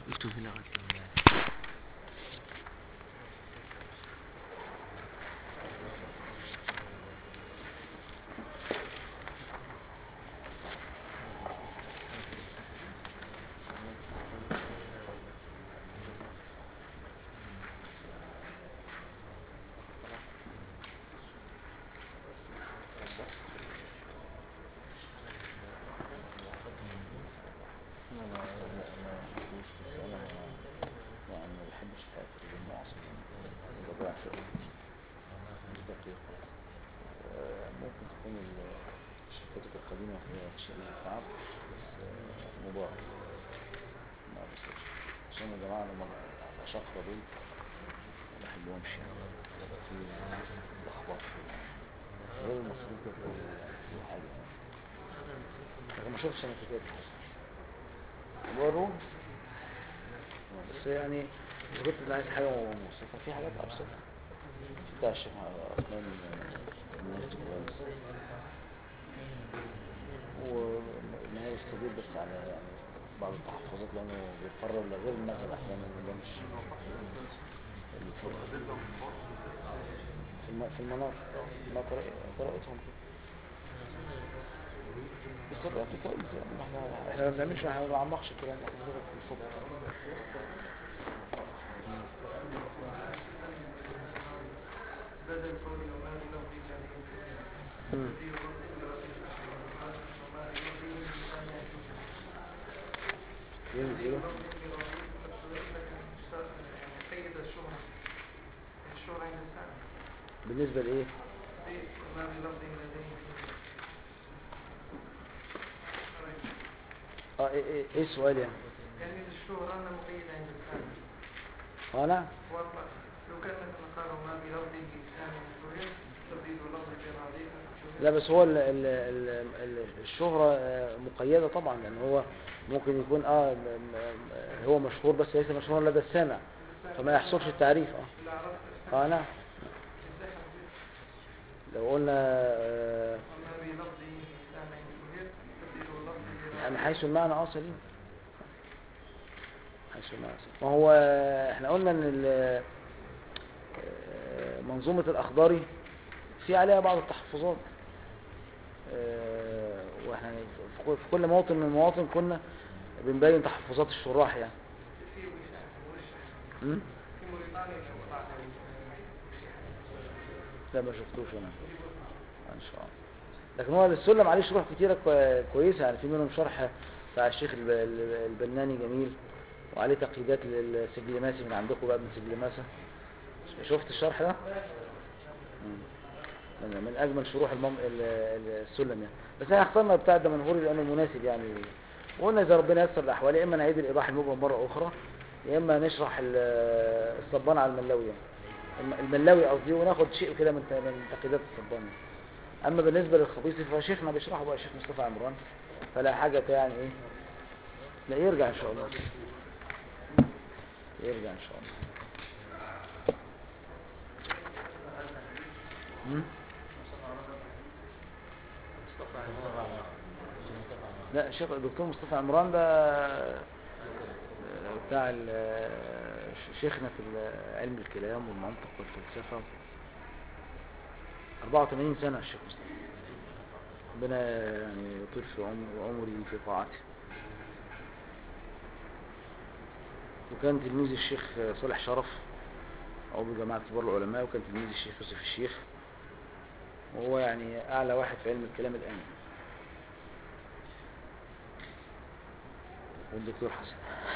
اكتب هنا غد لا لا لا ما بحبوش بس انا يعني ما بحبش الحاجات التجمع اصلا بضيع في مش دقيق آه، ممكن تكون ال- الكتب القديمة فيها شيء تعب بس آه، مضاعف ما بصيرش عشان يا جماعة لما الأشقرة دول ما بحبهمش يعني بيبقى في لخبطة كده. غير المصريين كده تلاقي في حاجة يعني لكن ما شفتش انا كتاب ورون بس يعني إذا كنت عايز حاجة موثقة في حاجات أبسط في بتاع الشيخ عثمان الناس كويس وما يستدل بس على يعني بعض التحفظات لأنه بيقرر لغير المذهب أحيانا إن ده مش اللي فوق في الم- في المنار ما قرأ- قرأتهم كده بس الرأي كويس يعني ما احنا احنا ما بنعملش احنا ما بنعمقش الكلام احنا بنضرب في الفوق بدل قول وما لفظي كان مم. في رب وما لفظي كان ينزل ايه قيد الشهرة الشهرة عند السامع بالنسبة لإيه وما بلفظ لديه اه ايه ايه, إيه السؤال يعني يعني الشهرة أنا مقيدة عند السامع انا وأطلق لو كان مثلا قالوا ما بلفظه سامع سوريا تبديل لفظ في العظيم لا بس هو ال ال ال ال الشهرة آه، مقيدة طبعا لان هو ممكن يكون اه م- م- هو مشهور بس ليس مشهورا لدى السامع فما يحصلش التعريف اه اللي عرفت اه نعم ازاي حديث لو قلنا آه، وما بلفظه سامع سوريا تبديل لفظ يعني حيث المعنى اه سليم حيث المعنى سليم ما هو احنا قلنا ان ال- آه، منظومة الاخضري في عليها بعض التحفظات آه، واحنا في كل- في كل موطن من المواطن كنا بنبين تحفظات الشراح يعني في وشاح مرشح م? في موريتانيا لو طلعت لا ما شفتوش انا ان شاء الله لكن هو السلم عليه شروح كتيرة كوي- كويسة يعني في منهم شرح بتاع الشيخ الب- الب- البناني جميل وعليه تقييدات للسجلماسي من عندكم بقى من سجلماسة شفت الشرح ده؟ مم. من, من اجمل شروح المم... ال- ال- السلم يعني بس احنا اخترنا بتاع الدمنهوري لانه مناسب يعني وقلنا اذا ربنا يسر الاحوال يا اما نعيد الايضاح المبهم مره اخرى يا اما نشرح ال- الصبان على الملاوي يعني الم- الملاوي قصدي وناخد شيء كده من ت- من تقييدات الصبان يعني. اما بالنسبه للخطيسي فشيخنا بيشرحه بقى الشيخ مصطفى عمران فلا حاجه يعني ايه لا يرجع ان شاء الله يرجع ان شاء الله مم؟ لا الشيخ الدكتور مصطفى عمران ده آه، بتاع ال- آه، شيخنا في ال- علم الكلام والمنطق والفلسفة 84 سنة الشيخ مصطفى ربنا يعني يطيل في عمر- عمري في طاعته وكان تلميذ الشيخ صالح شرف عضو جماعة كبار العلماء وكان تلميذ الشيخ يوسف الشيخ وهو يعني أعلى واحد في علم الكلام الآن والدكتور حسن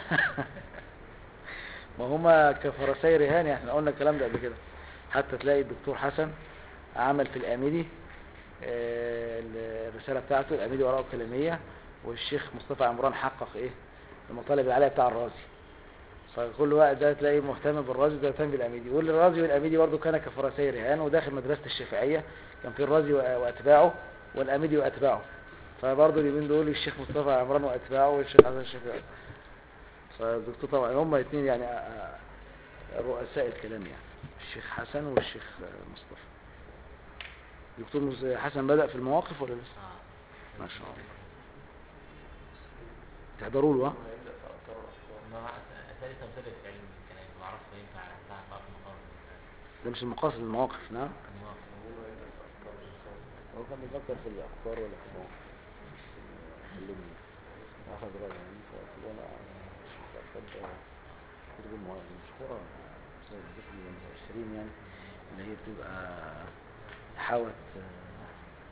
ما هما كفرسي رهان احنا قلنا الكلام ده قبل كده حتى تلاقي الدكتور حسن عمل في الآمدي آه، الرسالة بتاعته الآمدي وراءه كلامية والشيخ مصطفى عمران حقق ايه المطالب العالية بتاع الرازي فكل واحد ده تلاقيه مهتم بالرازي وده مهتم بالأميدي والرازي والأميدي برضه كان كفرسي رهان وداخل مدرسة الشافعية كان في الرازي وأ- وأتباعه والأميدي وأتباعه فبرضه اليومين دول الشيخ مصطفى عمران وأتباعه والشيخ حسن الشافعي فالدكتور طبعا هم الاثنين يعني آه، آه، رؤساء الكلام يعني الشيخ حسن والشيخ آه، مصطفى دكتور مز- حسن بدأ في المواقف ولا لسه؟ اه ما شاء الله تحضروا له ها؟ ما مثال تمثيل في علم الكلام ما اعرفش ينفع تحت بعض المقاصد ده مش المقاصد المواقف نعم المواقف هو كان بيفكر في الأخبار ولا في المواقف علمني أخذ رأيي يعني فقلت له أنا أعتقد كتب المواقف مشهورة زي الذكر المتأثرين يعني اللي هي بتبقى حاوت آه،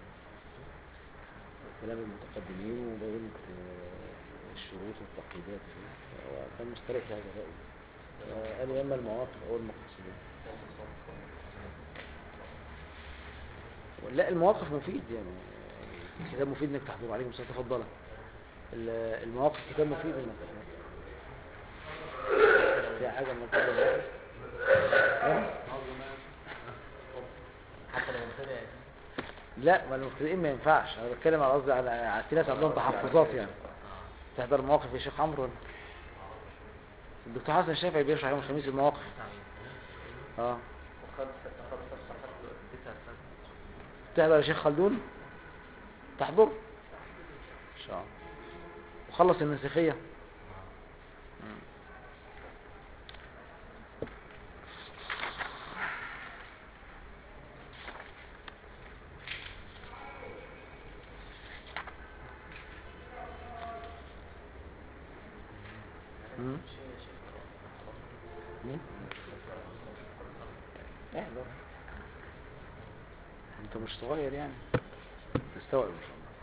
كلام المتقدمين وبينت آه، الشروط والتقييدات فيه هو كان مستريح لهذا الرأي آه، قال يا إما المواقف أو المقاصدين لا المواقف مفيد يعني كتاب مفيد انك تحضر عليكم الصلاه تفضل ال- المواقف كتاب مفيد انك تحضر في حاجه من كده حتى لو مبتدئ لا ما المبتدئين ما ينفعش انا بتكلم على قصدي على على في ناس عندهم تحفظات يعني تحضر مواقف يا شيخ عمرو ولا الدكتور حسن الشافعي بيشرح يوم الخميس المواقف اه تحضر يا شيخ خلدون تحضر ان شاء الله وخلص النسخيه مم. مين؟ احضر انت مش صغير يعني تستوعب ان شاء الله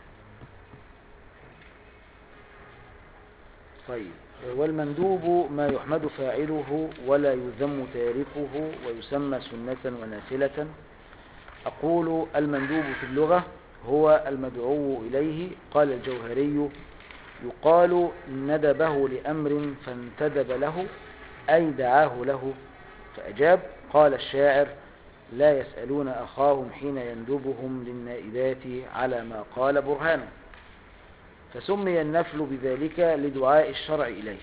طيب والمندوب ما يحمد فاعله ولا يذم تاركه ويسمى سنة ونافلة أقول المندوب في اللغة هو المدعو إليه قال الجوهري يقال ندبه لأمر فانتدب له أي دعاه له فأجاب قال الشاعر لا يسألون أخاهم حين يندبهم للنائبات على ما قال برهانا فسمي النفل بذلك لدعاء الشرع إليه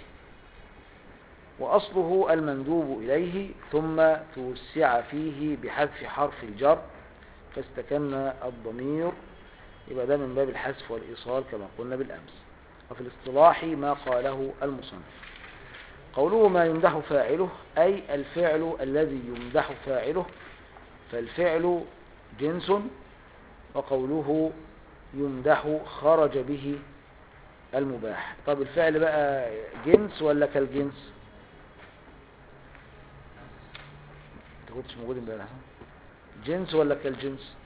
وأصله المندوب إليه ثم توسع فيه بحذف حرف الجر فاستكن الضمير يبقى ده من باب الحذف والإيصال كما قلنا بالأمس وفي الاصطلاح ما قاله المصنف قوله ما يمدح فاعله أي الفعل الذي يمدح فاعله فالفعل جنس وقوله يمدح خرج به المباح طب الفعل بقى جنس ولا كالجنس انت كنتش موجود امبارح ها؟ جنس ولا كالجنس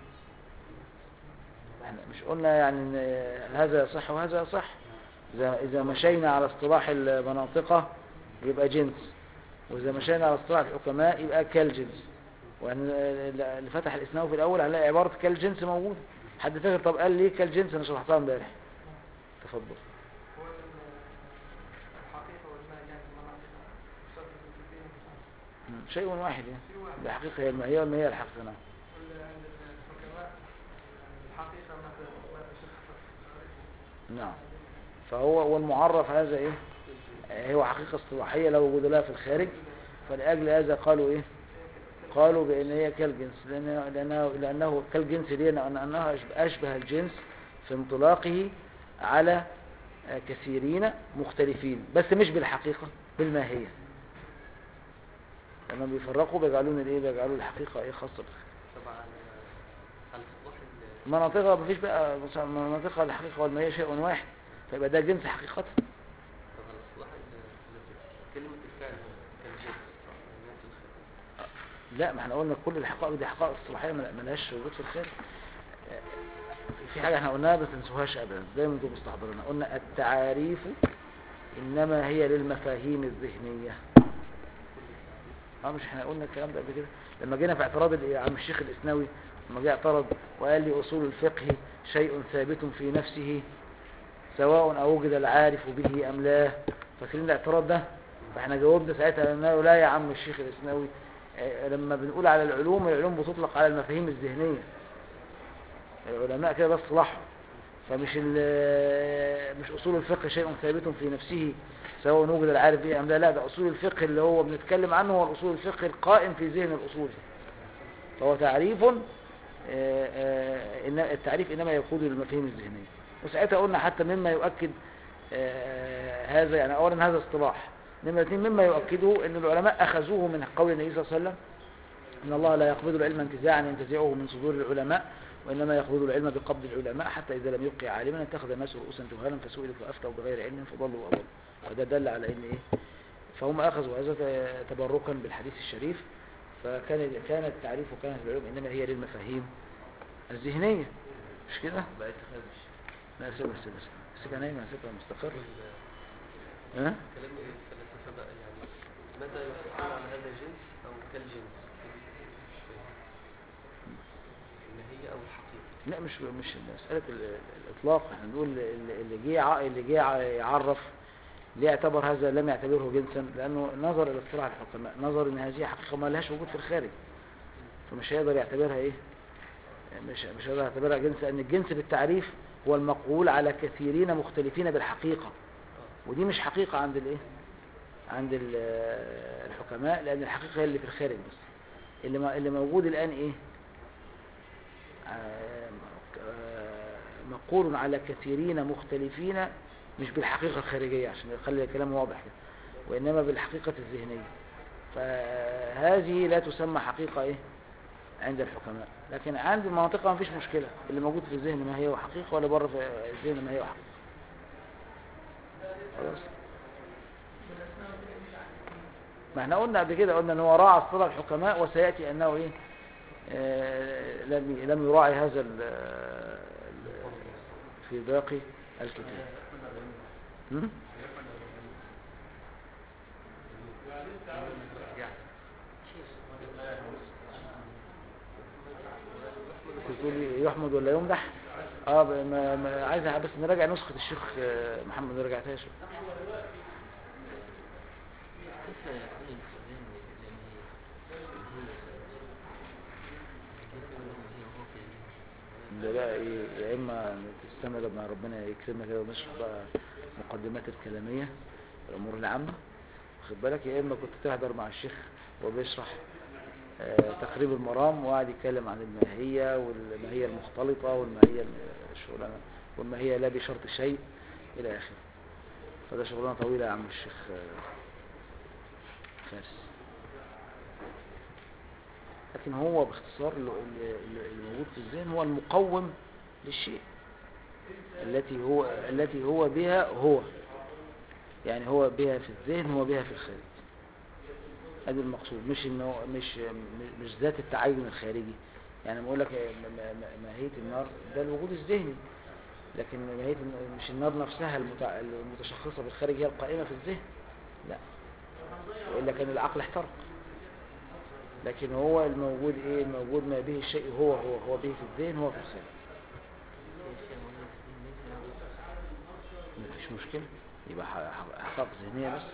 احنا مش قلنا يعني ان هذا يصح وهذا يصح اذا اذا مشينا على اصطلاح المناطقه يبقى جنس واذا مشينا على اصطلاح الحكماء يبقى كالجنس وان اللي فتح الاسناوي في الاول هنلاقي عباره كالجنس موجوده حد فاكر طب قال ليه كالجنس انا شرحتها امبارح تفضل هو الحقيقة والمال يعني مناطق صرف الدين مم. شيء واحد يعني في واحد الحقيقه هي الماهيه والماهيه الحقيقه نعم ولا عند الحكماء الحقيقة ما ما تشخص نعم فهو والمعرف هذا ايه آه، هو حقيقة اصطلاحية لا وجود لها في الخارج فلأجل هذا قالوا ايه قالوا بأن هي كالجنس لأنه, لأنه, لأنه كالجنس دي لأن أنها أشب- أشبه الجنس في انطلاقه على آه، كثيرين مختلفين بس مش بالحقيقة بالماهية لما بيفرقوا بيجعلون الايه بيجعلوا الحقيقة ايه خاصة بالخارج طبعا الاصطلاح ال- مناطقها مفيش بقى مثلا مناطقها الحقيقة والماهية شيء واحد فيبقى ده جنس حقيقة طبعا الاصطلاح ال- الذي- كلمة الفعل كالجنس نفس الخير لا ما احنا قلنا كل الحقائق دي حقائق اصطلاحيه ما ما لهاش وجود في الخارج آه، في حاجه احنا قلناها ما تنسوهاش ابدا زي ما انتم مستحضرين قلنا التعاريف انما هي للمفاهيم الذهنيه اه مش احنا قلنا الكلام ده قبل كده لما جينا في اعتراض ال- عم الشيخ الاسنوي لما جه اعترض وقال لي اصول الفقه شيء ثابت في نفسه سواء اوجد العارف به ام لا فاكرين الاعتراض ده فاحنا جاوبنا ساعتها قلنا له لا يا عم الشيخ الاسنوي آه، لما بنقول على العلوم العلوم بتطلق على المفاهيم الذهنيه العلماء كده ده اصطلاحهم فمش ال- مش اصول الفقه شيء ثابت في نفسه سواء وجد العارف به ام لا لا ده اصول الفقه اللي هو بنتكلم عنه هو الاصول الفقه القائم في ذهن الاصول فهو تعريف آه، آه، إن التعريف انما يقود للمفاهيم الذهنيه وساعتها قلنا حتى مما يؤكد آه، هذا يعني اولا هذا اصطلاح نمرة اثنين مما يؤكده ان العلماء اخذوه من قول النبي صلى الله عليه وسلم ان الله لا يقبض العلم انتزاعا ينتزعه من صدور العلماء وانما يقبض العلم بقبض العلماء حتى اذا لم يبقي عالما اتخذ الناس رؤوسا جهالا فسئلوا فافتوا بغير علم فضلوا واضلوا وده دل على ان ايه فهم اخذوا هذا تبركا بالحديث الشريف فكان كان التعريف وكانت العلوم انما هي للمفاهيم الذهنيه مش كده؟ بقى تخرج لا سيبها سيبها سيبها سيبها نايمه سيبها مستقر ها؟ كلام الفلاسفة بقى يعني متى يحكم على هذا الجنس أو كالجنس الماهية أو الحقيقة لا مش مش مسألة ال- ال- الإطلاق احنا نقول اللي اللي جه ع- اللي جه ع- يعرف ليه اعتبر هذا لم يعتبره جنسا لأنه نظر إلى اصطلاح الحكماء نظر إن هذه حقيقة ما لهاش وجود في الخارج فمش هيقدر يعتبرها إيه مش مش هيقدر يعتبرها جنس لأن الجنس بالتعريف هو المقبول على كثيرين مختلفين بالحقيقة ودي مش حقيقة عند الإيه عند ال- الحكماء لأن الحقيقة هي اللي في الخارج بس اللي ما- اللي موجود الآن إيه آه، مقول على كثيرين مختلفين مش بالحقيقة الخارجية عشان يخلي الكلام واضح كده وإنما بالحقيقة الذهنية فهذه لا تسمى حقيقة إيه عند الحكماء لكن عند المنطقة ما فيش مشكلة اللي موجود في الذهن ما هي حقيقة ولا بره في الذهن ما هي حقيقة خلاص ما احنا قلنا قبل كده قلنا ان هو راعى اصطلاح الحكماء وسياتي انه ايه آه، لم لم يراعي هذا ال- ال- في باقي الكتاب هم؟ يعني كنت تقول لي يحمد ولا يمدح اه ب- ما ما عايز بس نراجع نسخة الشيخ آه، محمد ما رجعتهاش كيف يكون الذهن الذهني كيف يكون هي وهو في الذهن ده بقى ايه يا اما تستنى لما ربنا يكرمنا كده ونشرح بقى مقدمات الكلامية الامور العامة واخد بالك يا اما كنت تحضر مع الشيخ وهو بيشرح آه، تقريب المرام وقعد يتكلم عن الماهية والماهية المختلطة والماهية الشغلانة والماهية لا بشرط شيء الى اخره فده شغلانة طويلة يا عم الشيخ آه، فارس لكن هو باختصار اللي اللي- اللي موجود في الذهن هو المقوم للشيء التي هو التي هو بها هو يعني هو بها في الذهن هو بها في الخارج هذا المقصود مش انه مش مش ذات التعين الخارجي يعني لما اقول لك م- م- م- ماهيه النار ده الوجود الذهني لكن ماهيه الن- مش النار نفسها المتع- المتشخصه بالخارج هي القائمه في الذهن لا والا كان العقل احترق لكن هو الموجود ايه الموجود ما به الشيء هو هو هو به في الذهن هو في الخارج الأشياء موجودة في الذهن ليس لها مفيش مشكلة يبقى ح- ح- حقائق ذهنية بس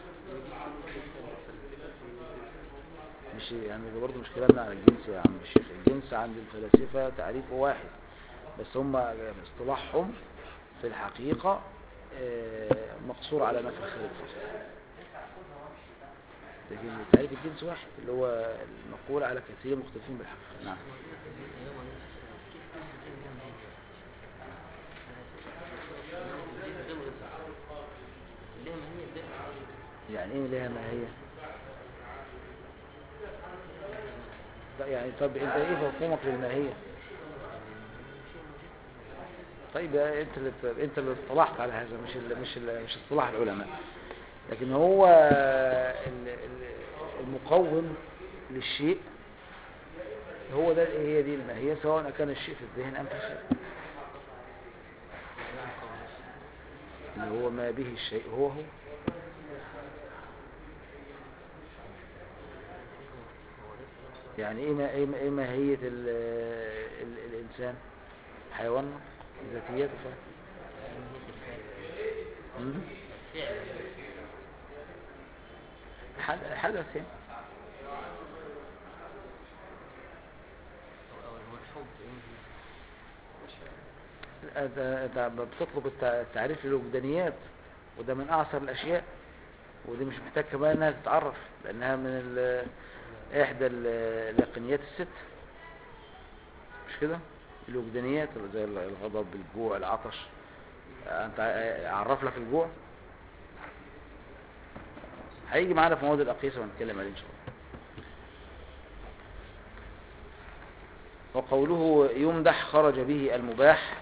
مش يعني ده برضه مش كلامنا على الجنس يا عم الشيخ الجنس عند الفلاسفة تعريفه واحد بس هم اصطلاحهم في الحقيقة آه، مقصور على ما في الخارج فقط لكن تعريف الجنس واحد اللي هو المقول على كثير مختلفين بالحقيقة نعم يعني ايه لها ماهية لا يعني طب انت ايه مفهومك للماهية طيب يا انت اللي انت اللي اصطلحت على هذا مش ال مش ال مش اصطلاح العلماء لكن هو ال- ال- المقوم للشيء هو ده هي دي الماهية سواء كان الشيء في الذهن ام في الخارج اللي هو ما به الشيء هو هو يعني ايه ما ايه ما- ايه ماهية ال ال الانسان حيوان ذاتيته فعلا مم. حد- حدث يعني لا، ده- ده بتطلب التع- التعريف للوجدانيات وده من اعصر الاشياء ودي مش محتاج كمان انها تتعرف لانها من ال- احدى ال- اليقينيات الست مش كده الوجدانيات اللي زي الغضب الجوع العطش انت ع- اعرف لك الجوع هيجي معانا في مواد الأقيسة وهنتكلم عليه إن شاء الله وقوله يمدح خرج به المباح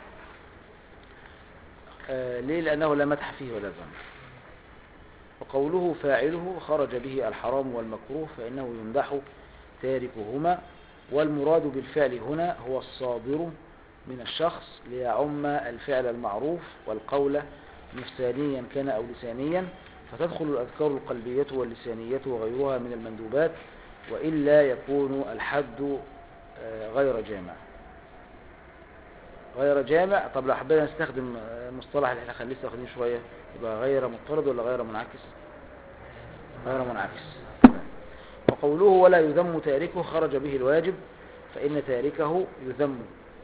آه، ليه لأنه لا مدح فيه ولا ذم وقوله فاعله خرج به الحرام والمكروه فإنه يمدح تاركهما والمراد بالفعل هنا هو الصادر من الشخص ليعم الفعل المعروف والقول نفسانيا كان أو لسانيا فتدخل الأذكار القلبية واللسانية وغيرها من المندوبات وإلا يكون الحد آه، غير جامع غير جامع طب لو حبينا نستخدم آه، المصطلح اللي احنا خليه واخدين شوية يبقى غير مضطرد ولا غير منعكس غير منعكس تمام. وقوله ولا يذم تاركه خرج به الواجب فإن تاركه يذم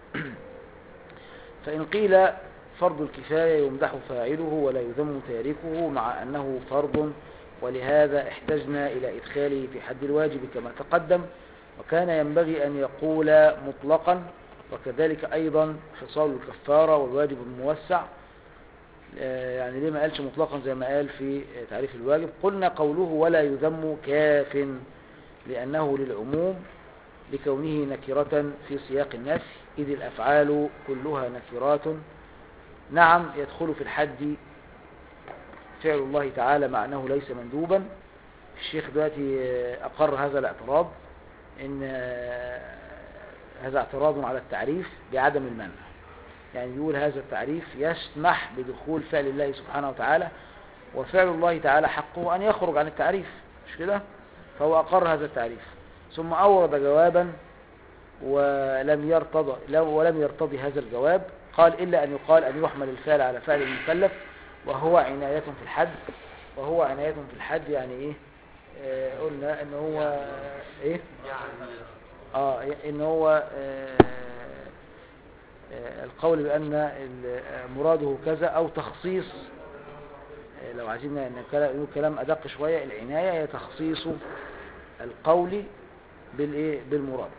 فإن قيل فرض الكفاية يمدح فاعله ولا يذم تاركه مع أنه فرض ولهذا احتجنا إلى إدخاله في حد الواجب كما تقدم وكان ينبغي أن يقول مطلقا وكذلك أيضا خصال الكفارة والواجب الموسع آه، يعني ليه ما قالش مطلقا زي ما قال في تعريف الواجب قلنا قوله ولا يذم كاف لأنه للعموم لكونه نكرة في سياق النفي إذ الأفعال كلها نكرات نعم يدخل في الحد فعل الله تعالى مع أنه ليس مندوبا الشيخ دلوقتي آه، أقر هذا الاعتراض إن آه، هذا اعتراض على التعريف بعدم المنع يعني يقول هذا التعريف يسمح بدخول فعل الله سبحانه وتعالى وفعل الله تعالى حقه أن يخرج عن التعريف مش كده فهو أقر هذا التعريف ثم أورد جوابا ولم يرتضى ولم يرتضي هذا الجواب قال إلا أن يقال أن يحمل الفعل على فعل المكلف وهو عناية في الحد وهو عناية في الحد يعني إيه آه قلنا إن هو إيه يعني اه ان هو آه، آه، القول بان ال- آه، مراده كذا او تخصيص آه، لو عايزين ن- نكلا- نقول كلام ادق شويه العنايه هي تخصيص القول بالايه بالمراد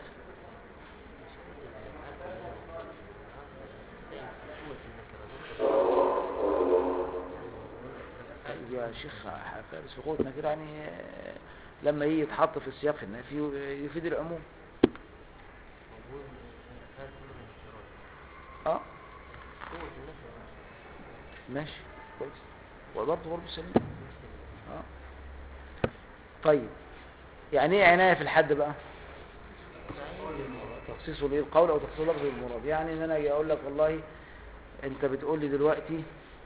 طيب يا شيخ بس في قوتنا كده يعني آه، لما يجي يتحط في سياق النفي يفيد العموم موجود فات كله من الشراط اه قوة النفس ماشي كويس وبرضه برضه سليم اه طيب يعني ايه عناية في الحد بقى تخصيصه ليه القول او تخصيصه لفظ المراد يعني ان انا اجي اقول لك والله انت بتقول لي دلوقتي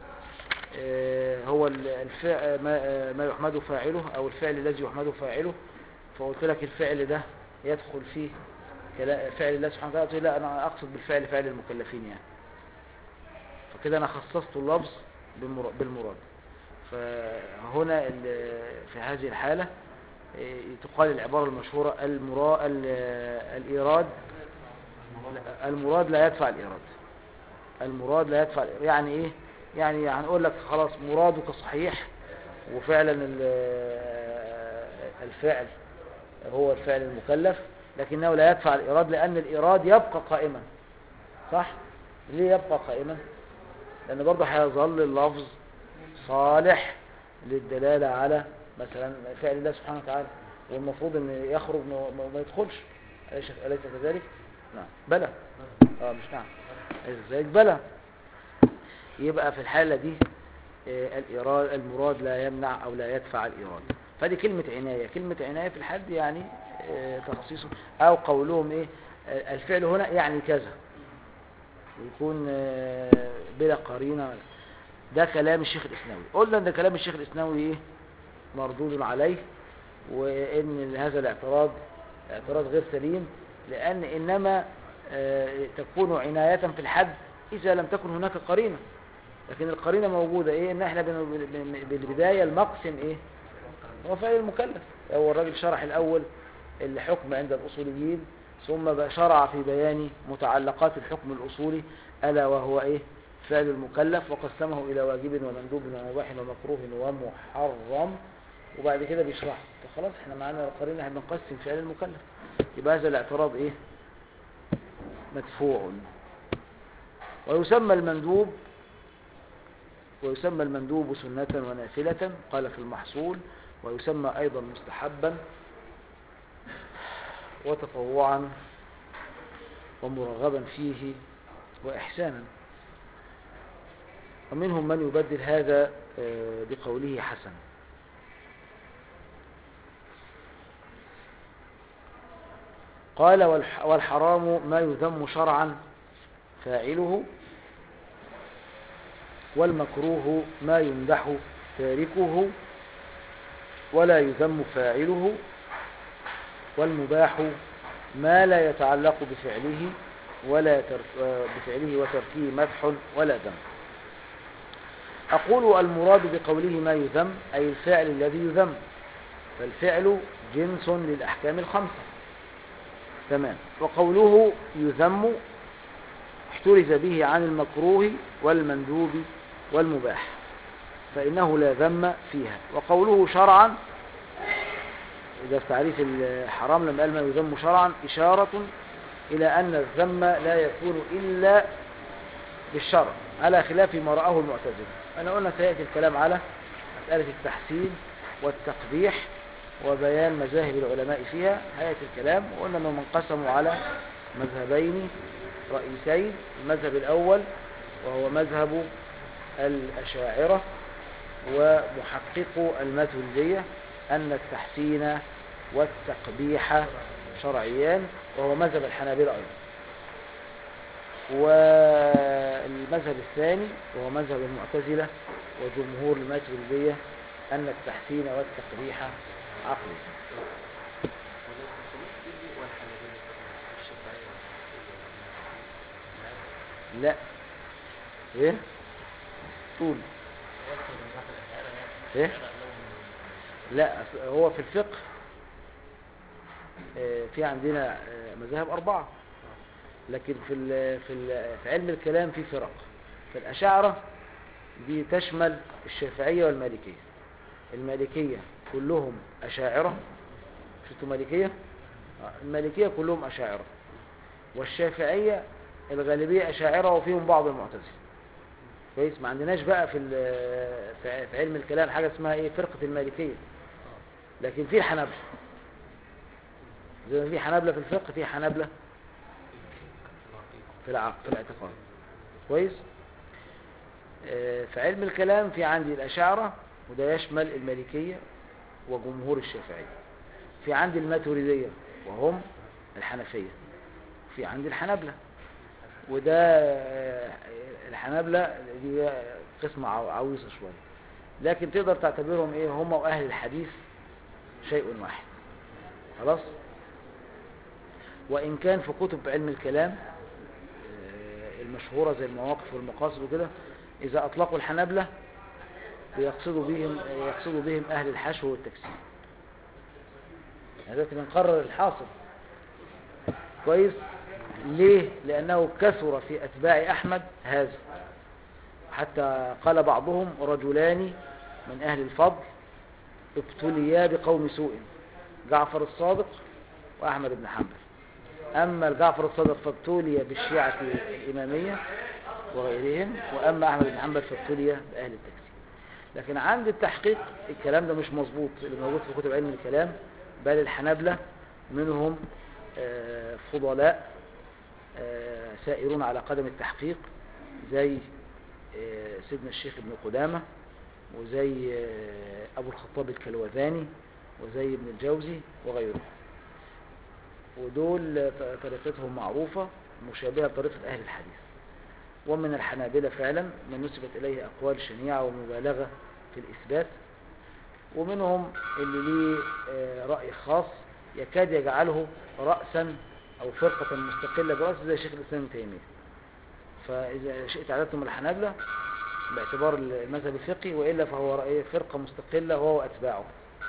آه، هو ال- الفعل ما, آه، ما يحمد فاعله او الفعل الذي يحمد فاعله فقلت لك الفعل ده يدخل فيه كلا- فعل الله سبحانه وتعالى قلت لي لا انا اقصد بالفعل فعل المكلفين يعني فكده انا خصصت اللفظ بالمرا- بالمراد فهنا ال- في هذه الحالة إيه، تقال العبارة المشهورة المرا ال- الإيراد المراد لا يدفع الإيراد المراد لا يدفع الإيراد. يعني إيه يعني هنقول لك خلاص مرادك صحيح وفعلا ال- الفعل هو الفعل المكلف لكنه لا يدفع الإيراد لأن الإيراد يبقى قائما صح ليه يبقى قائما لأن برضه هيظل اللفظ صالح للدلالة على مثلا فعل الله سبحانه وتعالى والمفروض ان يخرج ما ما- ما يدخلش أليس أليس كذلك؟ نعم بلى اه مش نعم أليس كذلك بلى يبقى في الحالة دي آه، الإيراد المراد لا يمنع أو لا يدفع الإيراد فدي كلمة عناية كلمة عناية في الحد يعني آه، تخصيصه أو قولهم إيه آه، الفعل هنا يعني كذا ويكون آه، بلا قرينة ولا- ده كلام الشيخ الإسناوي قلنا ان كلام الشيخ الإسناوي ايه مردود عليه وان هذا الاعتراض اعتراض غير سليم لان انما آه، تكون عناية في الحد اذا لم تكن هناك قرينة لكن القرينة موجودة ايه ان احنا بن- بن- بالبداية المقسم ايه هو فعل المكلف هو الراجل شرح الاول الحكم عند الاصوليين ثم بقى شرع في بيان متعلقات الحكم الاصولي الا وهو ايه فعل المكلف وقسمه الى واجب ومندوب ومباح ومكروه ومحرم وبعد كده بيشرح خلاص احنا معانا القرينه احنا بنقسم فعل المكلف يبقى هذا الاعتراض ايه مدفوع ويسمى المندوب ويسمى المندوب سنة ونافلة قال في المحصول ويسمى أيضا مستحبا وتطوعا ومرغبا فيه وإحسانا ومنهم من يبدل هذا آه، بقوله حسن قال والح- والحرام ما يذم شرعا فاعله والمكروه ما يمدح تاركه ولا يذم فاعله والمباح ما لا يتعلق بفعله ولا ترك آه، بفعله وتركه مدح ولا ذم أقول المراد بقوله ما يذم أي الفعل الذي يذم فالفعل جنس للأحكام الخمسة تمام وقوله يذم احترز به عن المكروه والمندوب والمباح فإنه لا ذم فيها وقوله شرعا إذا في تعريف الحرام لما قال ما يذم شرعا إشارة إلى أن الذم لا يكون إلا بالشرع على خلاف ما رآه المعتزلة أنا قلنا سيأتي الكلام على مسألة التحسين والتقبيح وبيان مذاهب العلماء فيها هيأتي الكلام وقلنا أنهم انقسموا على مذهبين رئيسين المذهب الأول وهو مذهب الأشاعرة ومحقق الماتريدية أن التحسين والتقبيح شرعيان وهو مذهب الحنابلة أيضا والمذهب الثاني وهو مذهب المعتزلة وجمهور الماتريدية أن التحسين والتقبيح عقلي ولا تسموش دي والحنابلة الشافعية والحنابلة. لا ايه طول ايه لا أصل هو في الفقه آه، في عندنا آه، مذاهب أربعة لكن في ال في ال في علم الكلام في فرق فالأشاعرة دي تشمل الشافعية والمالكية المالكية كلهم أشاعرة شفتوا مالكية آه، المالكية كلهم أشاعرة والشافعية الغالبية أشاعرة وفيهم بعض المعتزلة كويس ما عندناش بقى في ال- في في علم الكلام حاجة اسمها ايه فرقة المالكية لكن في حنابلة زي ما في حنابلة في الفقه في حنابلة في العقل في الاعتقاد كويس آه، في علم الكلام في عندي الأشاعرة وده يشمل المالكية وجمهور الشافعية في عندي الماتريدية وهم الحنفية في عندي الحنابلة وده آه، الحنابلة دي قسمة عو- عويصة شوية لكن تقدر تعتبرهم ايه هم واهل الحديث شيء واحد خلاص وان كان في كتب علم الكلام آه، المشهورة زي المواقف والمقاصد وكده اذا اطلقوا الحنابلة بيقصدوا بهم يقصدوا بهم اهل الحشو والتكسير يعني دلوقتي بنقرر الحاصل كويس ليه لانه كثر في اتباع احمد هذا حتى قال بعضهم رجلان من اهل الفضل ابتليا بقوم سوء جعفر الصادق واحمد بن حنبل اما الجعفر الصادق فابتلي بالشيعة الامامية وغيرهم واما احمد بن حنبل فابتلي باهل التكسير لكن عند التحقيق الكلام ده مش مظبوط اللي موجود في كتب علم الكلام بل الحنابلة منهم آه، فضلاء آه، سائرون على قدم التحقيق زي آه، سيدنا الشيخ ابن قدامة وزي آه، أبو الخطاب الكلوذاني وزي ابن الجوزي وغيره ودول آه، طريقتهم معروفة مشابهة لطريقة أهل الحديث ومن الحنابلة فعلا من نسبت إليه أقوال شنيعة ومبالغة في الإثبات ومنهم اللي ليه آه، رأي خاص يكاد يجعله رأسا أو فرقة مستقلة برأس زي شيخ الإسلام ابن تيمية فإذا شئت عددتم الحنابلة باعتبار المذهب الفقهي وإلا فهو رأي فرقة مستقلة وهو أتباعه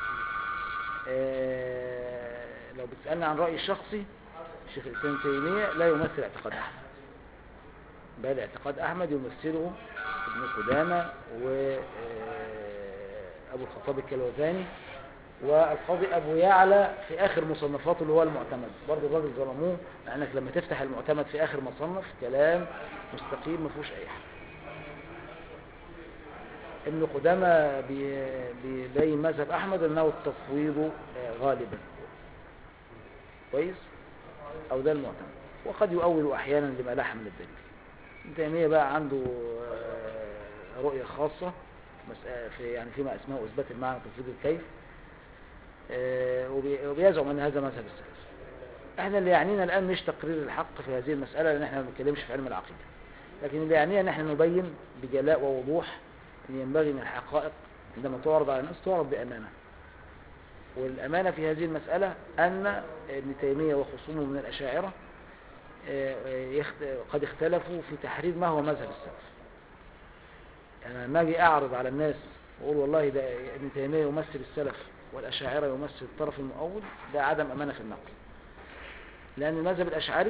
آه، لو بتسألني عن رأيي الشخصي شيخ الإسلام ابن تيمية لا يمثل اعتقاد أحمد بل اعتقاد أحمد يمثله ابن قدامة وأبو الخطاب الكلوذاني والقاضي أبو يعلى في آخر مصنفاته اللي هو المعتمد برضه الراجل ظلموه لأنك لما تفتح المعتمد في آخر مصنف كلام مستقيم ما فيهوش أي حاجة ابن قدامة بي- بيبين مذهب أحمد أنه التفويض آه، غالبا كويس أو ده المعتمد وقد يؤول أحيانا لما لاح من الدليل ابن تيمية بقى عنده آه، رؤية خاصة مسألة في يعني فيما اسمه إثبات المعنى تفويض الكيف آه، وبي- وبيزعم أن هذا مذهب السلف احنا اللي يعنينا الآن مش تقرير الحق في هذه المسألة لأن احنا ما بنتكلمش في علم العقيدة لكن اللي يعنينا ان احنا نبين بجلاء ووضوح ان ينبغي ان الحقائق عندما تعرض على الناس تعرض بأمانة والأمانة في هذه المسألة أن ابن تيمية وخصومه من الأشاعرة آه، آه، يخت- قد اختلفوا في تحرير ما هو مذهب السلف يعني لما أجي أعرض على الناس وأقول والله ده ابن تيمية يمثل السلف والأشاعرة يمثل الطرف المؤول ده عدم أمانة في النقل لأن المذهب الأشعري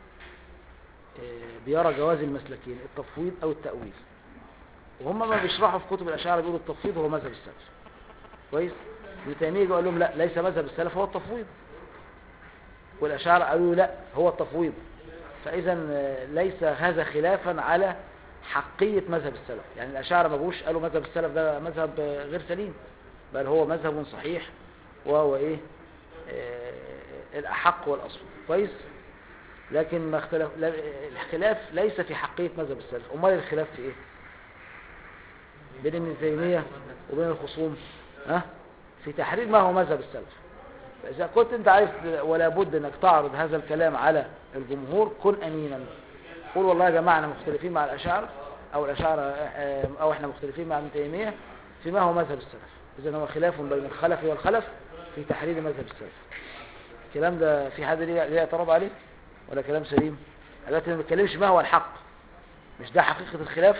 آه، بيرى جواز المسلكين التفويض أو التأويل وهم ما بيشرحوا في كتب الأشاعرة بيقولوا التفويض هو مذهب السلف كويس ابن تيمية قال لهم لا ليس مذهب السلف هو التفويض والأشاعرة قالوا لا هو التفويض فإذا آه، ليس هذا خلافا على حقية مذهب السلف يعني الأشاعرة ما جوش قالوا مذهب السلف ده مذهب آه، غير سليم بل هو مذهب صحيح وهو إيه آه، الأحق والأصل كويس لكن ما اختلف لا- الخلاف ليس في حقية مذهب السلف أمال الخلاف في إيه بين ابن تيمية وبين الخصوم ها في تحرير ما هو مذهب السلف فإذا كنت أنت عايز ولا بد أنك تعرض هذا الكلام على الجمهور كن أمينا قول والله يا جماعة احنا مختلفين مع الأشاعرة أو الأشاعرة آه، أو احنا مختلفين مع ابن تيمية فيما هو مذهب السلف إذا هو خلاف بين الخلف والخلف في تحرير مذهب السلف الكلام ده في حد ليه ليه اعتراض عليه ولا كلام سليم دلوقتي ما بنتكلمش ما هو الحق مش ده حقيقة الخلاف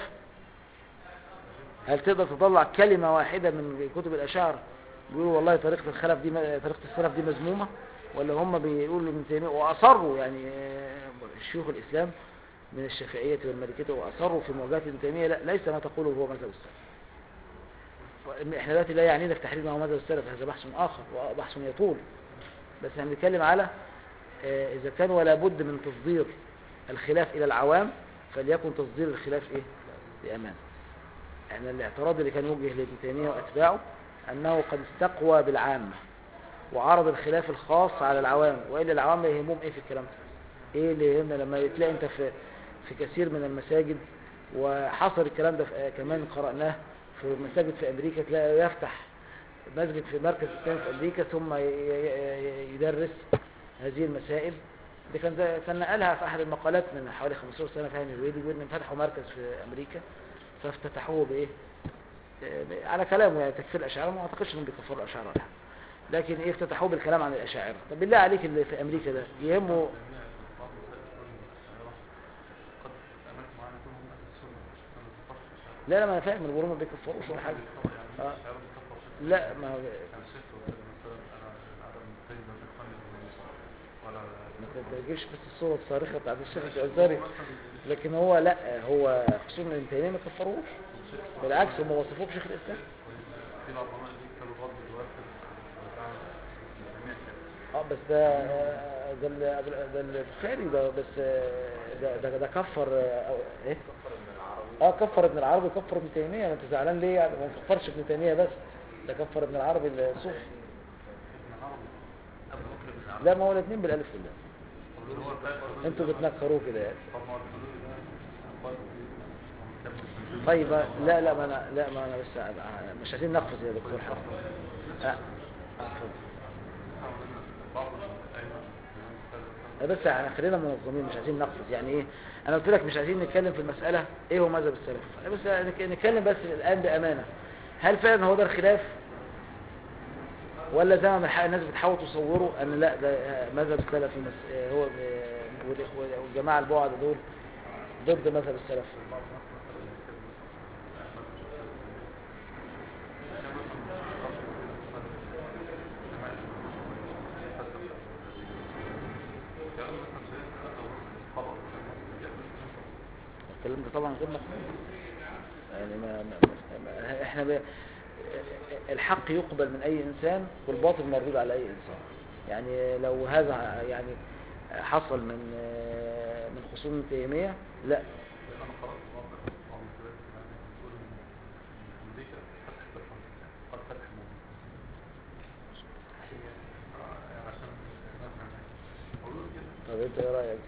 هل تقدر تطلع كلمة واحدة من كتب الأشاعرة بيقولوا والله طريقة الخلف دي طريقة السلف دي مذمومة ولا هم بيقولوا ابن تيمية وأصروا يعني آه، شيوخ الإسلام من الشافعية والمالكية وأصروا في مواجهة ابن تيمية لا ليس ما تقوله هو مذهب السلف احنا دلوقتي لا يعنينا في تحرير ما هو مذهب السلف هذا بحث آخر وبحث يطول بس احنا بنتكلم على آه، إذا كان ولا بد من تصدير الخلاف إلى العوام فليكن تصدير الخلاف إيه بأمان يعني الاعتراض اللي كان يوجه لابن تيمية وأتباعه أنه قد استقوى بالعامة وعرض الخلاف الخاص على العوام وإلا العوام لا يهمهم إيه في الكلام ده إيه اللي يهمنا لما تلاقي أنت في في كثير من المساجد وحصل الكلام ده في- كمان قرأناه في مساجد في أمريكا تلاقي يفتح مسجد في مركز إسلامي في أمريكا ثم ي- ي- ي- يدرس هذه المسائل دي كان ده كان نقلها في أحد المقالات من حوالي 15 سنة فهمي الويدي بيقول إن فتحوا مركز في أمريكا فافتتحوه بإيه؟ آه، على كلامه يعني تكفير الأشاعرة ما أعتقدش إنهم بيكفروا الأشاعرة ولا حاجة لكن إيه افتتحوه بالكلام عن الأشاعرة طب بالله عليك اللي في أمريكا ده يهمه قد أماكن معينة يكون هم أهل السنة ما بيكفرش الأشاعرة. لا لا ما أنا فاهم الغرور ما بيكفروش ولا حاجة يعني آه. الأشاعرة بيكفروا شيء. لا ما يعني الشيخ قلت له مثلا أنا العدم التاني ده بيكفرني ولا ما تجيبش بس الصورة الصارخة بتاعت الشيخ الأزهري لكن هو لا هو خصوصا ابن تيمية ما كفروش بالعكس هم وصفوه بشيخ الإسلام في بعض العلماء دي كانوا غض دلوقتي بتاع جميع كده اه بس ده ده ال- ده البخاري ده بس ده ده, ده كفر أو- ايه اه كفر ابن العربي كفر ابن تيمية ما انت زعلان ليه يعني ما كفرش ابن تيمية بس ده كفر ابن العربي الصوفي ابن عربي أبو بكر بن عربي لا ما هو الاثنين بالالف واللام طب اللي هو الفرق انتوا بتنكروه كده يعني طب ما هو الحدود ده قال هو مكمل في الجزء. طيب لا لا ما انا لا ما انا بس مش عايزين نقفز يا دكتور حرام آه. آه، اتفضل. بعض الأئمة بس احنا خلينا منظمين مش عايزين نقفز يعني ايه انا قلت لك مش عايزين نتكلم في المسألة ايه هو مذهب السلف بس نك- نتكلم بس الان بامانة هل فعلا هو ده الخلاف ولا زي ما الح- الناس بتحاول تصوره ان لا ده مذهب السلف مس- هو والإخوة- والجماعة البعد دول ضد مذهب السلف الكلام ده طبعا غير مقبول يعني ما ما ما احنا ب... الحق يقبل من اي انسان والباطل مردود على اي انسان يعني لو هذا يعني حصل من من خصوم ابن تيميه لا أنا قرأت بعض بعض الكتاب يعني بتقول إن أمريكا طب انت ايه رايك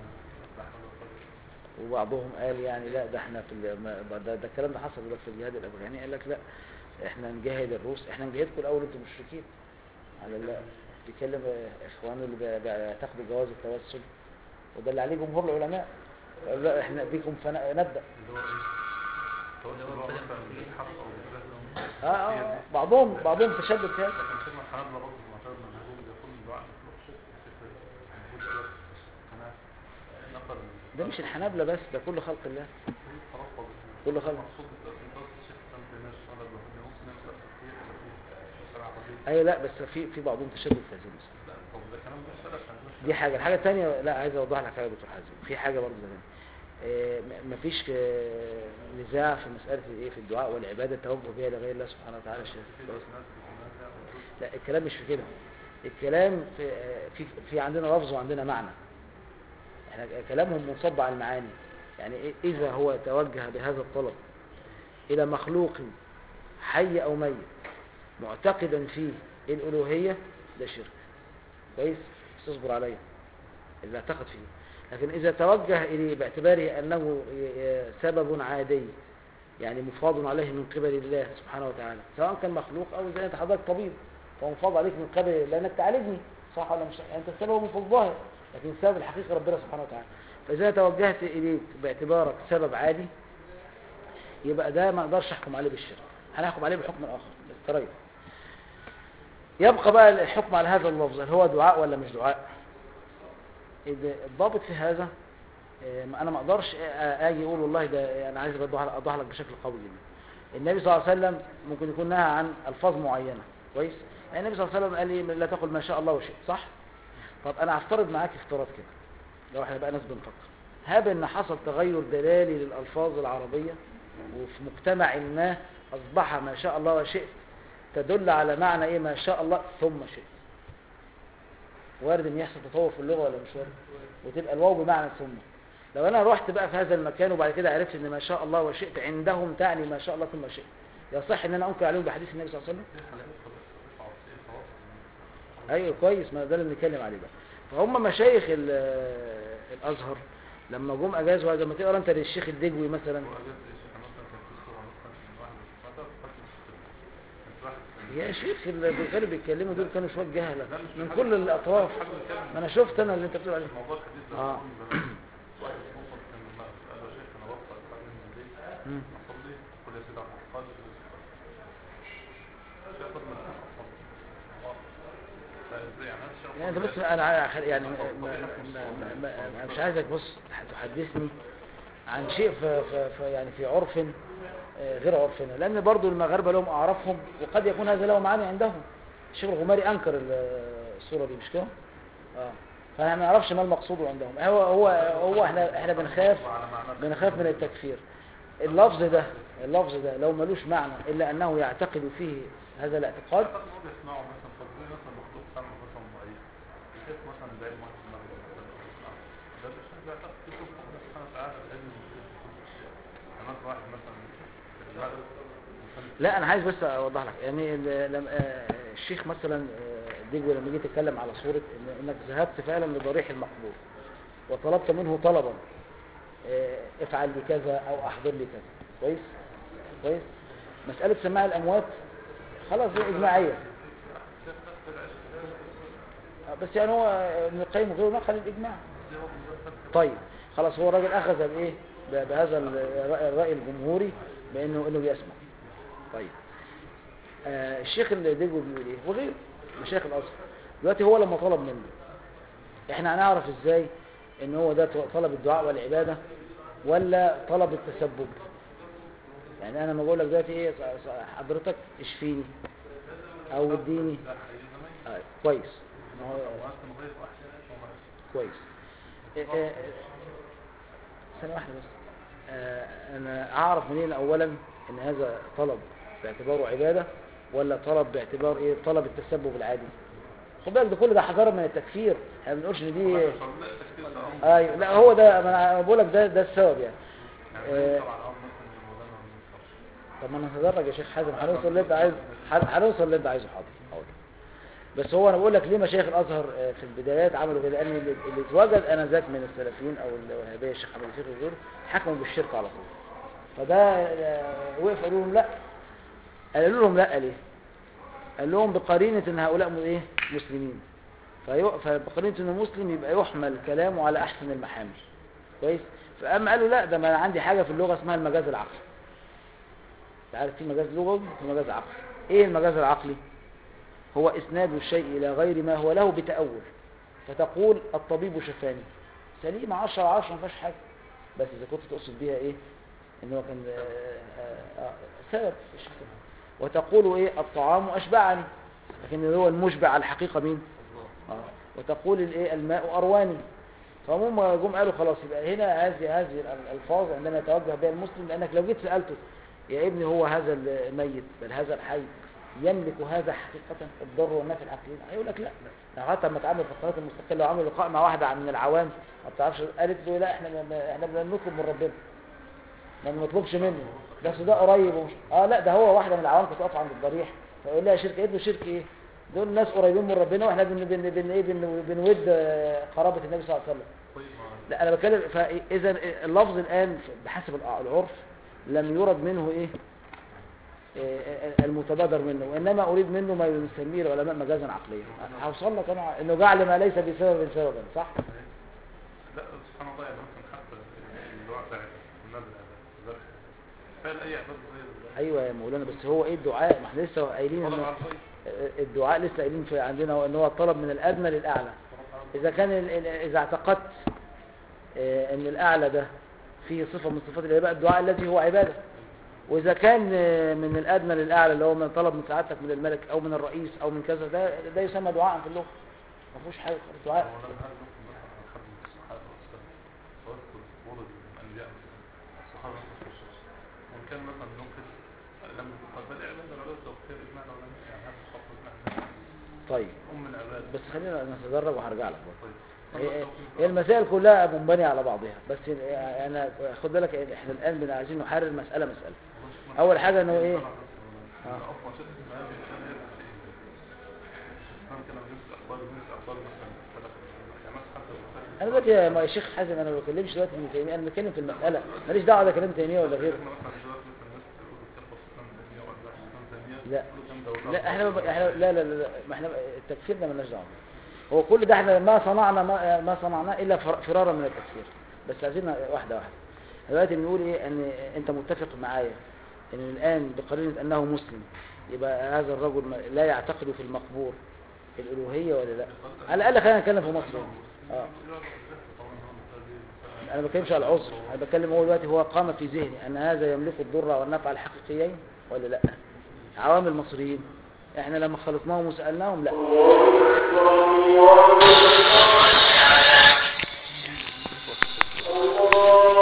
وبعضهم قال يعني لا ده احنا في ال- ما- ده, ده الكلام ده حصل دلوقتي في الجهاد الافغاني قال لك لا احنا نجاهد الروس احنا نجاهدكم الاول انتم مشركين على لا بيكلم اه، اخوانه اللي بي- بيعتقدوا جواز التوسل وده اللي عليه جمهور العلماء قالوا لا احنا بيكم فنبدا اللي هو ايه؟ توسل اللي هو هو بدأ مثلا في- بالحق او بالجهل اه اه بعضهم بعضهم تشدد في هذا لكن سيدنا الحنابلة برضه في معترض منهجهم بيقول الدعاء مخلوق شرك الشيخ المفروض قال انا نقل ده مش الحنابلة بس ده كل خلق الله خلاص طب كل خلق المقصود بالتأثير ده الشيخ كان في ناس قال له ان ممكن يبدأ تفكير ولا في شرع قضية ايوه لا بس في في بعضهم تشدد في هذه المسألة لا طب ده كلام مش سلف يعني مش دي حاجة الحاجة الثانية لا عايز اوضح لك حاجة يا دكتور حازم في حاجة برضه ثانية آه، م- مفيش آه، نزاع في مسألة الايه في الدعاء والعبادة التوجه بها لغير الله سبحانه وتعالى الشيخ في ناس بتنازع وتقول لا الكلام مش في كده الكلام في آه، في في عندنا لفظ وعندنا معنى احنا كلامهم منصب على المعاني يعني إيه- اذا هو توجه بهذا الطلب الى مخلوق حي او ميت معتقدا فيه الالوهيه ده شرك كويس بس اصبر عليا اللي اعتقد فيه لكن اذا توجه اليه باعتباره انه ي- ي- سبب عادي يعني مفاض عليه من قبل الله سبحانه وتعالى سواء كان مخلوق او زي انت حضرتك طبيب فهو مفاض عليك من قبل لانك تعالجني صح ولا مش صح؟ يعني انت السبب في الظاهر لكن السبب الحقيقي ربنا سبحانه وتعالى فاذا توجهت اليك باعتبارك سبب عادي يبقى ده ما اقدرش احكم عليه بالشرك هنحكم عليه بحكم اخر بالطريقه يبقى بقى الحكم على هذا اللفظ هل هو دعاء ولا مش دعاء إذا الضابط في هذا آه، ما انا ما اقدرش آه، اجي اقول والله ده انا عايز اوضح لك اوضح لك بشكل قوي جدا النبي صلى الله عليه وسلم ممكن يكون نهى عن الفاظ معينه كويس يعني النبي صلى الله عليه وسلم قال ايه لا تقل ما شاء الله وشئت صح طب انا هفترض معاك افتراض كده لو احنا بقى ناس بنفكر هاب ان حصل تغير دلالي للالفاظ العربيه وفي مجتمع ما اصبح ما شاء الله وشئت تدل على معنى ايه ما شاء الله ثم شئت وارد ان يحصل تطور في اللغه ولا مش وارد وتبقى الواو بمعنى ثم لو انا رحت بقى في هذا المكان وبعد كده عرفت ان ما شاء الله وشئت عندهم تعني ما شاء الله ثم شئت يصح ان انا انكر عليهم بحديث النبي صلى الله عليه وسلم ايوه كويس ما ده اللي بنتكلم عليه بقى فهم مشايخ ال- الازهر لما جم اجازوا هذا ما تقرا انت للشيخ الدجوي مثلا يا شيخ اللي كانوا بيتكلموا دول كانوا شويه جهله من كل الاطراف ما انا شفت انا اللي انت بتقول عليه موضوع الحديث ده آه. من زمان. واحد مصر كان لما قال له يا شيخ انا بطلع اتعلم من البيت مم. اصلي قل يا سيدي عبد القادر الشيخ خد من اصلي فازاي يعني هذا الشيخ يعني انت بس انا ع- يعني ما ما ما ما ما مش عايزك بص تحدثني عن شيء في في في يعني في عرف آه، غير عرفنا لان برضو المغاربه لهم اعرافهم وقد يكون هذا له معاني عندهم الشيخ الغماري انكر ال- الصوره دي مش كده اه فاحنا ما نعرفش ما المقصود عندهم هو هو هو احنا احنا بنخاف بنخاف من التكفير اللفظ ده اللفظ ده لو ملوش معنى الا انه يعتقد فيه هذا الاعتقاد قد ما بيسمعوا مثلا طب زي مثلا مخلوق سمع مثلا ضعيف الشيخ مثلا زي ما واحد سمع مثلا ده الشيخ بيعتقد في كتب ربنا سبحانه وتعالى العلم موجود في كل الاشياء يعني مثلا واحد مثلا في المغرب مثلا لا انا عايز بس اوضح لك يعني ال- لم- آه، الشيخ مثلا آه، ديجو لما جيت يتكلم على صورة إن- انك ذهبت فعلا لضريح المقبور وطلبت منه طلبا آه، افعل لي كذا او احضر لي كذا كويس كويس مسألة سماع الاموات خلاص دي اجماعية آه، بس يعني هو آه، ابن القيم وغيره نقل الاجماع طيب خلاص هو الراجل اخذ بايه ب- بهذا الرأي الرأي الجمهوري بانه انه بيسمع طيب آه الشيخ اللي ديجو بيقول ايه وغيره مشايخ الازهر دلوقتي هو لما طلب منه احنا هنعرف ازاي ان هو ده طلب الدعاء والعباده ولا طلب التسبب يعني انا لما بقول لك دلوقتي ايه ص- ص- حضرتك اشفيني او اديني آه كويس ما هو كويس آه، آه، ثانية واحدة بس آه، أنا أعرف منين أولا إن هذا طلب باعتباره عبادة ولا طلب باعتبار إيه طلب التسبب العادي خد بالك ده كل ده حذارا من التكفير احنا ما بنقولش إن دي أيوة لا هو ده ما أنا بقول لك ده ده السبب يعني آه، طب ما انا هدرج يا شيخ حازم هنوصل اللي انت عايز هن- هنوصل اللي انت عايزه حاضر حاضر بس هو انا بقول لك ليه مشايخ الازهر آه، في البدايات عملوا كده لان اللي اللي اتوجد انذاك من السلفيين او الوهابيه الشيخ محمد الفقي وغيره حكموا بالشرك على طول فده آه، وقف قالوا لهم لا قالوا لهم لا ليه قال لهم بقرينه ان هؤلاء م- ايه مسلمين فيو- فبقرينه انه مسلم يبقى يحمل كلامه على احسن المحامل كويس فاما قالوا لا ده ما انا عندي حاجه في اللغه اسمها المجاز العقلي انت عارف في مجاز لغوي وفي مجاز عقلي ايه المجاز العقلي هو اسناد الشيء الى غير ما هو له بتاول فتقول الطبيب شفاني سليم 10 على 10 ما فيهاش حاجه بس اذا كنت تقصد بيها ايه ان هو كان آه، آه، آه، سبب في الشفاء وتقول ايه الطعام اشبعني لكن اللي هو المشبع على الحقيقه مين الله آه. وتقول الايه الماء ارواني فهم جم قالوا خلاص يبقى هنا هذه هذه الالفاظ عندما يتوجه بها المسلم لانك لو جيت سالته يا ابني هو هذا الميت بل هذا الحي يملك هذا حقيقة الضر والنفع الحقيقي هيقول لك لا لو حتى لما اتعامل في القناة المستقلة وعمل لقاء مع واحدة من العوام ما بتعرفش قالت له لا احنا ما احنا بنطلب من ربنا ما بنطلبش منه بس ده قريب ومش اه لا ده هو واحدة من العوام كانت واقفة عند الضريح فيقول لها شركة قالت له شركة ايه دول ناس قريبين من ربنا واحنا بن بن بن ايه بن بنود آه، قرابة النبي صلى الله عليه وسلم طيب ما لا انا بتكلم فاذا اللفظ الان بحسب الع- العرف لم يرد منه ايه إيه، المتبادر منه وانما اريد منه ما يسميه العلماء مجازا عقليا هوصل لك انا انه جعل ما ليس بسبب سببا صح لا سبحان الله يعني مثلا حتى الدعاء ده عبادة النبي عبادة فعل اي عبادة زي ال- ايوه يا مولانا بس هو ايه الدعاء ما احنا لسه قايلين طلب انه على الخير الدعاء لسه قايلين في عندنا ان هو الطلب من الادنى للاعلى طلب على اذا كان ال- ال- اذا اعتقدت آه، ان الاعلى ده فيه صفه من صفات العباده الدعاء الذي هو عباده واذا كان آه، من الادنى للاعلى اللي هو من طلب من سعادتك من الملك او من الرئيس او من كذا ده ده يسمى دعاء في اللغه ما فيهوش حاجه خالص دعاء هو لما هل نقول مثلا عن حد من الصحابة والسلف توكل ورد من الأنبياء مثلا الصحابة مثلا في الشخص وإن كان مثلا ننقل لم قد بدأ عبادة العبادة توقير إجماعنا ولا نفسي يعني هذا خط إجماعنا طيب أم العبادة بس خلينا نتدرج وهرجع لك برضه طيب هي هي المسائل كلها منبنية على بعضها بس انا خد بالك احنا الان بن عايزين نحرر مسألة مسألة اول حاجة انه ايه أصلا شيء ما يجب أن يرد شيء ممكن أن يمسك أخبار يمسك أخبار مثلا يعني مثلا حتى لو فاكر انا دلوقتي يا ما- يا شيخ حازم انا ما بكلمش دلوقتي ابن تيمية انا بتكلم في المسألة ماليش دعوة ده كلام تيمية ولا غيره احنا مثلا دلوقتي مثلا الناس تقول الكلمة اسلام تيمية ولا اسلام تيمية لا. كل كلام ده لا احنا ما- احنا لا لا لا لا، ما احنا التكفير ده مالناش دعوة هو كل ده احنا ما صنعنا ما, ما صنعناه الا فر- فرارا من التكفير بس عايزين واحدة واحدة دلوقتي بنقول ايه ان انت متفق معايا ان الان بقرينة انه مسلم يبقى هذا الرجل ما- لا يعتقد في المقبور الالوهية ولا لا على الاقل خلينا نتكلم في مصر اه انا ما بتكلمش على العذر انا بتكلم هو دلوقتي هو قام في ذهني ان هذا يملك الضر والنفع الحقيقيين ولا لا عوام المصريين احنا لما خلطناهم وسالناهم لا